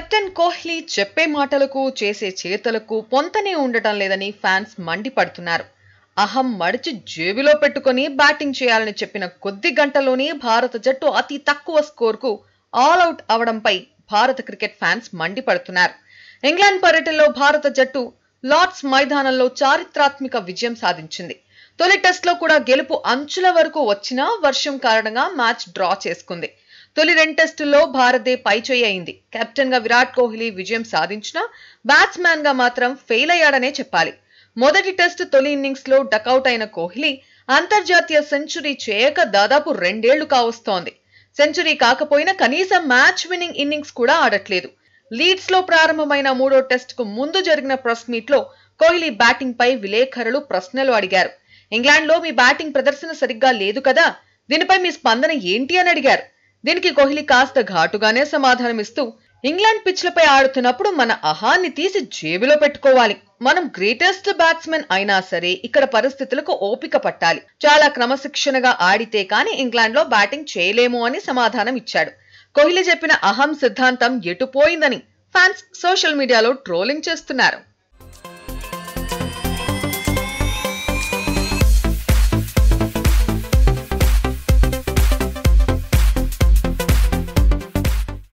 captain Kohli చెప్పే మాటలకు చేసే చేతలకు పొంతనే ఉండటం లేదని ఫ్యాన్స్ మండిపడుతున్నారు అహం మడిచి జేబులో పెట్టుకుని బ్యాటింగ్ చేయాలని చెప్పిన కొద్ది గంటల్లోనే భారత జట్టు అతి తక్కువ స్కోర్కు ఆల్అవుట్ అవడంపై భారత క్రికెట్ ఫ్యాన్స్ మండిపడుతున్నారు ఇంగ్లాండ్ పర్యటనలో భారత జట్టు లార్డ్స్ మైదానంలో చారిత్రాత్మక విజయం సాధించింది తొలి టెస్ట్లో కూడా గెలుపు అంచుల వరకు వచ్చినా వర్షం కారణంగా మ్యాచ్ డ్రా చేసుకుంది తొలి రెండు టెస్టుల్లో భారతే పైచేయి అయింది కెప్టెన్ గా విరాట్ కోహ్లీ విజయం సాధించినా బ్యాట్స్మెన్ గా మాత్రం ఫెయిల్ అయ్యాడనే చెప్పాలి మొదటి టెస్ట్ తొలి ఇన్నింగ్స్ లో డకౌట్ అయిన కోహ్లీ అంతర్జాతీయ సెంచరీ చేయక దాదాపు రెండేళ్లు కావస్తోంది సెంచరీ కాకపోయినా కనీసం మ్యాచ్ విన్నింగ్ ఇన్నింగ్స్ కూడా ఆడట్లేదు లీడ్స్ లో ప్రారంభమైన మూడో టెస్ట్ కు ముందు జరిగిన ప్రెస్ మీట్ లో కోహ్లీ బ్యాటింగ్ పై విలేకరులు ప్రశ్నలు అడిగారు ఇంగ్లాండ్ లో మీ బ్యాటింగ్ ప్రదర్శన సరిగ్గా లేదు కదా దీనిపై మీ స్పందన ఏంటి అని అడిగారు దీనికి కోహ్లీ కాస్త ఘాటుగానే సమాధానమిస్తూ ఇంగ్లాండ్ పిచ్లపై ఆడుతున్నప్పుడు మన అహాన్ని తీసి జేబులో పెట్టుకోవాలి మనం గ్రేటెస్ట్ బ్యాట్స్మెన్ అయినా సరే ఇక్కడ పరిస్థితులకు ఓపిక పట్టాలి చాలా క్రమశిక్షణగా ఆడితే కానీ ఇంగ్లాండ్ లో బ్యాటింగ్ చేయలేము అని సమాధానం ఇచ్చాడు కోహ్లీ చెప్పిన అహం సిద్ధాంతం ఎటుపోయిందని ఫ్యాన్స్ సోషల్ మీడియాలో ట్రోలింగ్ చేస్తున్నారు